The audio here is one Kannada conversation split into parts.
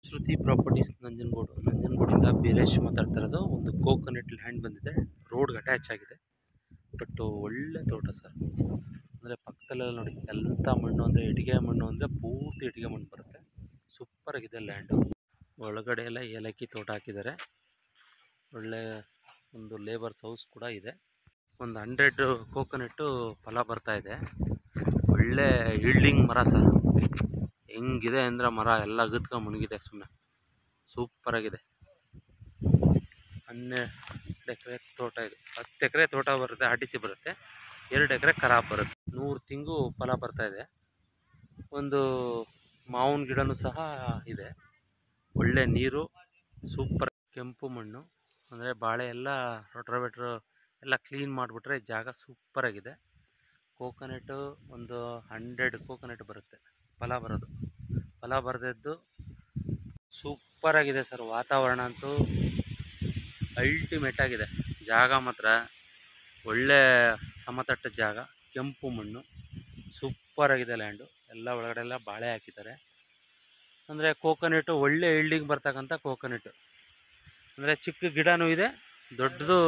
ಶ್ರುತಿ ಪ್ರಾಪರ್ಟೀಸ್ ನಂಜನಗೂಡು ನಂಜನಗೂಡಿಂದ ಬೀರೇಶ್ ಮಾತಾಡ್ತಾ ಇರೋದು ಒಂದು ಕೋಕೋನಟ್ ಲ್ಯಾಂಡ್ ಬಂದಿದೆ ರೋಡ್ಗೆ ಅಟ್ಯಾಚ್ ಆಗಿದೆ ಬಟ್ ಒಳ್ಳೆ ತೋಟ ಸರ್ ಅಂದರೆ ಪಕ್ಕದಲ್ಲೆಲ್ಲ ನೋಡಿ ಎಂಥ ಮಣ್ಣು ಅಂದರೆ ಇಟ್ಟಿಗೆ ಮಣ್ಣು ಅಂದರೆ ಪೂರ್ತಿ ಇಟ್ಟಿಗೆ ಮಣ್ಣು ಬರುತ್ತೆ ಸೂಪರ್ ಆಗಿದೆ ಲ್ಯಾಂಡು ಒಳಗಡೆ ಎಲ್ಲ ಏಲಕ್ಕಿ ತೋಟ ಹಾಕಿದ್ದಾರೆ ಒಳ್ಳೆ ಒಂದು ಲೇಬರ್ಸ್ ಹೌಸ್ ಕೂಡ ಇದೆ ಒಂದು ಹಂಡ್ರೆಡ್ ಕೋಕೋನಟ್ಟು ಫಲ ಬರ್ತಾ ಇದೆ ಒಳ್ಳೆ ಈಲ್ಡಿಂಗ್ ಮರ ಸರ್ ಹೆಂಗಿದೆ ಅಂದರೆ ಮರ ಎಲ್ಲ ಅಗದ್ಕೊಂಡು ಮುಳುಗಿದೆ ಸುಮ್ಮನೆ ಸೂಪರಾಗಿದೆ ಹನ್ನೆರಡು ಎಕರೆ ತೋಟ ಇದೆ ಹತ್ತು ಎಕರೆ ತೋಟ ಬರುತ್ತೆ ಆರ್ ಟಿ ಸಿ ಬರುತ್ತೆ ಎರಡು ಎಕರೆ ಖರಾಬ್ ಬರುತ್ತೆ ನೂರು ತಿಂಗು ಫಲ ಬರ್ತಾ ಇದೆ ಒಂದು ಮಾವಿನ ಗಿಡನೂ ಸಹ ಇದೆ ಒಳ್ಳೆ ನೀರು ಸೂಪರ್ ಕೆಂಪು ಮಣ್ಣು ಅಂದರೆ ಬಾಳೆ ಎಲ್ಲ ರೋಟ್ರವೇಟ್ರು ಎಲ್ಲ ಕ್ಲೀನ್ ಮಾಡಿಬಿಟ್ರೆ ಜಾಗ ಸೂಪರಾಗಿದೆ ಕೋಕೋನಟ್ಟು ಒಂದು ಹಂಡ್ರೆಡ್ ಕೋಕೋನಟ್ ಬರುತ್ತೆ ಫಲ ಬರೋದು ಫಲ ಬರೆದಿದ್ದು ಸೂಪರಾಗಿದೆ ಸರ್ ವಾತಾವರಣ ಅಂತೂ ಅಲ್ಟಿಮೇಟ್ ಆಗಿದೆ ಜಾಗ ಮಾತ್ರ ಒಳ್ಳೆ ಸಮತಟ್ಟ ಜಾಗ ಕೆಂಪು ಮಣ್ಣು ಸೂಪರಾಗಿದೆ ಲ್ಯಾಂಡು ಎಲ್ಲ ಒಳಗಡೆ ಎಲ್ಲ ಬಾಳೆ ಹಾಕಿದ್ದಾರೆ ಅಂದರೆ ಕೋಕೋನಟ್ಟು ಒಳ್ಳೆ ಇಲ್ಡಿಂಗ್ ಬರ್ತಕ್ಕಂಥ ಕೋಕೋನಟ್ಟು ಅಂದರೆ ಚಿಕ್ಕ ಗಿಡನೂ ಇದೆ ದೊಡ್ಡದು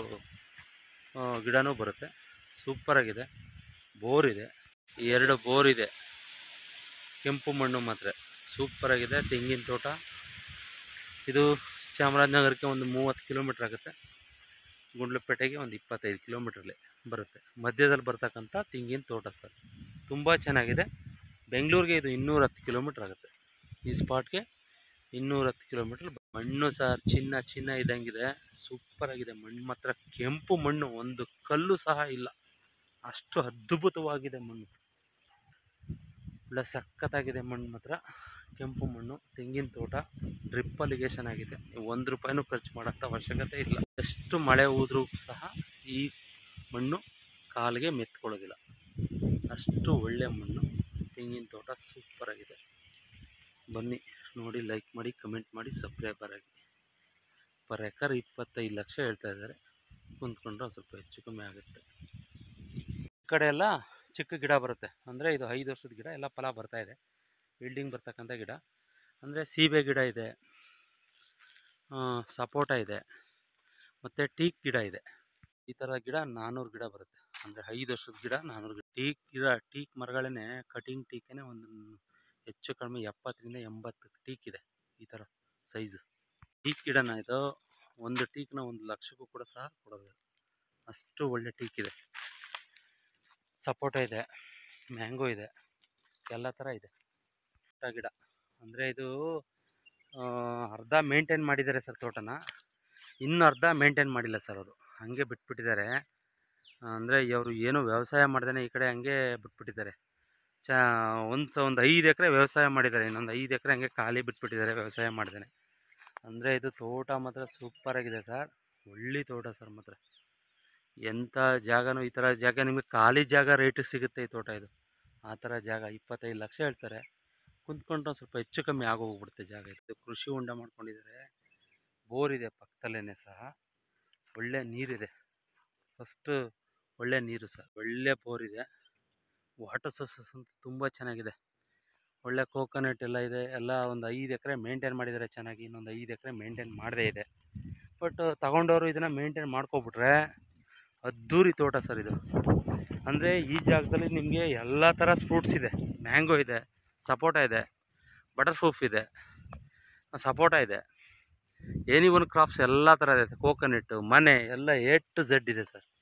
ಆ, ಗಿಡನೂ ಬರುತ್ತೆ ಸೂಪರಾಗಿದೆ ಬೋರ್ ಇದೆ ಎರಡು ಬೋರ್ ಇದೆ ಕೆಂಪು ಮಣ್ಣು ಮಾತ್ರ ಸೂಪರಾಗಿದೆ ತೆಂಗಿನ ತೋಟ ಇದು ಚಾಮರಾಜನಗರಕ್ಕೆ ಒಂದು ಮೂವತ್ತು ಕಿಲೋಮೀಟ್ರ್ ಆಗುತ್ತೆ ಗುಂಡ್ಲುಪೇಟೆಗೆ ಒಂದು ಇಪ್ಪತ್ತೈದು ಕಿಲೋಮೀಟ್ರಲ್ಲಿ ಬರುತ್ತೆ ಮಧ್ಯದಲ್ಲಿ ಬರ್ತಕ್ಕಂಥ ತೆಂಗಿನ ತೋಟ ಸರ್ ತುಂಬ ಚೆನ್ನಾಗಿದೆ ಬೆಂಗಳೂರಿಗೆ ಇದು ಇನ್ನೂರ ಹತ್ತು ಕಿಲೋಮೀಟ್ರ್ ಆಗುತ್ತೆ ಈ ಸ್ಪಾಟ್ಗೆ ಇನ್ನೂರ ಹತ್ತು ಕಿಲೋಮೀಟ್ರ್ ಮಣ್ಣು ಸರ್ ಚಿನ್ನ ಚಿನ್ನ ಇದ್ದಂಗಿದೆ ಸೂಪರಾಗಿದೆ ಮಣ್ಣು ಮಾತ್ರ ಕೆಂಪು ಮಣ್ಣು ಒಂದು ಕಲ್ಲು ಸಹ ಇಲ್ಲ ಅಷ್ಟು ಅದ್ಭುತವಾಗಿದೆ ಮಣ್ಣು ಒಳ್ಳೆ ಸಖತ್ತಾಗಿದೆ ಮಣ್ಣು ಮಾತ್ರ ಕೆಂಪು ಮಣ್ಣು ತೆಂಗಿನ ತೋಟ ಡ್ರಿಪ್ ಅಲಿಗೇಷನ್ ಆಗಿದೆ ಒಂದು ರೂಪಾಯಿನೂ ಖರ್ಚು ಮಾಡೋಂಥ ಅವಶ್ಯಕತೆ ಇಲ್ಲ ಎಷ್ಟು ಮಳೆ ಹೋದ್ರೂ ಸಹ ಈ ಮಣ್ಣು ಕಾಲಿಗೆ ಮೆತ್ಕೊಳ್ಳೋದಿಲ್ಲ ಅಷ್ಟು ಒಳ್ಳೆ ಮಣ್ಣು ತೆಂಗಿನ ತೋಟ ಸೂಪರಾಗಿದೆ ಬನ್ನಿ ನೋಡಿ ಲೈಕ್ ಮಾಡಿ ಕಮೆಂಟ್ ಮಾಡಿ ಸಬ್ಸ್ಕ್ರೈಬರ್ ಆಗಿ ಪರ್ ಎಕರ್ ಇಪ್ಪತ್ತೈದು ಲಕ್ಷ ಹೇಳ್ತಾ ಇದ್ದಾರೆ ಕುಂತ್ಕೊಂಡ್ರೆ ಒಂದು ಸ್ವಲ್ಪ ಹೆಚ್ಚು ಕಮ್ಮಿ ಆಗುತ್ತೆ ಈ ಕಡೆ ಎಲ್ಲ ಚಿಕ್ಕ ಗಿಡ ಬರುತ್ತೆ ಅಂದರೆ ಇದು ಐದು ವರ್ಷದ ಗಿಡ ಎಲ್ಲ ಫಲ ಬರ್ತಾ ಇದೆ ಬಿಲ್ಡಿಂಗ್ ಬರ್ತಕ್ಕಂಥ ಗಿಡ ಅಂದರೆ ಸೀಬೆ ಗಿಡ ಇದೆ ಆ, ಸಪೋಟ ಇದೆ ಮತ್ತು ಟೀಕ್ ಗಿಡ ಇದೆ ಈ ಥರ ಗಿಡ ನಾನ್ನೂರು ಗಿಡ ಬರುತ್ತೆ ಅಂದರೆ ಐದು ವರ್ಷದ ಗಿಡ ನಾನ್ನೂರು ಗಿಡ ಟೀಕ್ ಗಿಡ ಟೀಕ್ ಮರಗಳೇ ಕಟಿಂಗ್ ಟೀಕೇ ಒಂದು ಹೆಚ್ಚು ಕಡಿಮೆ ಎಪ್ಪತ್ತರಿಂದ ಎಂಬತ್ತು ಟೀಕ್ ಇದೆ ಈ ಥರ ಸೈಜು ಟೀಕ್ ಗಿಡನ ಇದು ಒಂದು ಟೀಕ್ನ ಒಂದು ಲಕ್ಷಕ್ಕೂ ಕೂಡ ಸಹ ಕೊಡೋದು ಅಷ್ಟು ಒಳ್ಳೆ ಟೀಕ್ ಇದೆ ಸಪೋಟ ಇದೆ ಮ್ಯಾಂಗೋ ಇದೆ ಎಲ್ಲ ಥರ ಇದೆ ಪುಟ್ಟ ಗಿಡ ಅಂದರೆ ಇದು ಆ, ಅರ್ಧ ಮೇಂಟೈನ್ ಮಾಡಿದ್ದಾರೆ ಸರ್ ತೋಟನ ಇನ್ನು ಅರ್ಧ ಮೇಂಟೈನ್ ಮಾಡಿಲ್ಲ ಸರ್ ಅವರು ಹಾಗೆ ಬಿಟ್ಬಿಟ್ಟಿದ್ದಾರೆ ಅಂದರೆ ಇವರು ಏನು ವ್ಯವಸಾಯ ಮಾಡ್ದೇ ಈ ಕಡೆ ಹಂಗೆ ಬಿಟ್ಬಿಟ್ಟಿದ್ದಾರೆ ಚಾ ಒಂದು ಸ ಒಂದು ಐದು ಎಕರೆ ವ್ಯವಸಾಯ ಮಾಡಿದ್ದಾರೆ ಇನ್ನೊಂದು ಐದು ಎಕರೆ ಹಂಗೆ ಖಾಲಿ ಬಿಟ್ಬಿಟ್ಟಿದ್ದಾರೆ ವ್ಯವಸಾಯ ಮಾಡ್ದೇ ಅಂದರೆ ಇದು ತೋಟ ಮಾತ್ರ ಸೂಪರಾಗಿದೆ ಸರ್ ಒಳ್ಳೆ ತೋಟ ಸರ್ ಮಾತ್ರ ಎಂಥ ಜಾಗನೂ ಈ ಥರ ಜಾಗ ನಿಮಗೆ ಖಾಲಿ ಜಾಗ ರೇಟಿಗೆ ಸಿಗುತ್ತೆ ಈ ತೋಟ ಇದು ಆ ಥರ ಜಾಗ ಇಪ್ಪತ್ತೈದು ಲಕ್ಷ ಹೇಳ್ತಾರೆ ಕುಂತ್ಕೊಂಡ್ರೆ ಒಂದು ಸ್ವಲ್ಪ ಹೆಚ್ಚು ಕಮ್ಮಿ ಆಗೋಗ್ಬಿಡುತ್ತೆ ಜಾಗ ಇದು ಕೃಷಿ ಹೊಂಡ ಮಾಡ್ಕೊಂಡಿದ್ದಾರೆ ಬೋರ್ ಇದೆ ಪಕ್ಕದಲ್ಲೇ ಸಹ ಒಳ್ಳೆ ನೀರಿದೆ ಫಸ್ಟು ಒಳ್ಳೆ ನೀರು ಸರ್ ಒಳ್ಳೆ ಬೋರ್ ಇದೆ ವಾಟರ್ ಸೋರ್ಸಸ್ ಅಂತೂ ತುಂಬ ಚೆನ್ನಾಗಿದೆ ಒಳ್ಳೆ ಕೋಕೋನಟ್ ಎಲ್ಲ ಇದೆ ಎಲ್ಲ ಒಂದು ಐದು ಎಕರೆ ಮೇಂಟೈನ್ ಮಾಡಿದ್ದಾರೆ ಚೆನ್ನಾಗಿ ಇನ್ನೊಂದು ಐದು ಎಕರೆ ಮೇಂಟೈನ್ ಮಾಡದೇ ಇದೆ ಬಟ್ ತಗೊಂಡವರು ಇದನ್ನು ಮೇಂಟೈನ್ ಮಾಡ್ಕೊಬಿಟ್ರೆ ಅದ್ದೂರಿ ತೋಟ ಸರ್ ಇದು ಅಂದರೆ ಈ ಜಾಗದಲ್ಲಿ ನಿಮಗೆ ಎಲ್ಲ ಥರ ಫ್ರೂಟ್ಸ್ ಇದೆ ಮ್ಯಾಂಗೋ ಇದೆ ಸಪೋಟ ಇದೆ ಬಟರ್ ಫ್ರೂಫ್ ಇದೆ ಸಪೋಟ ಇದೆ ಏನಿ ಒನ್ ಕ್ರಾಪ್ಸ್ ಎಲ್ಲ ಥರ ಇದೆ ಕೋಕೋನಟ್ಟು ಮನೆ ಎಲ್ಲ ಎ ಟು ಝೆಡ್ ಇದೆ ಸರ್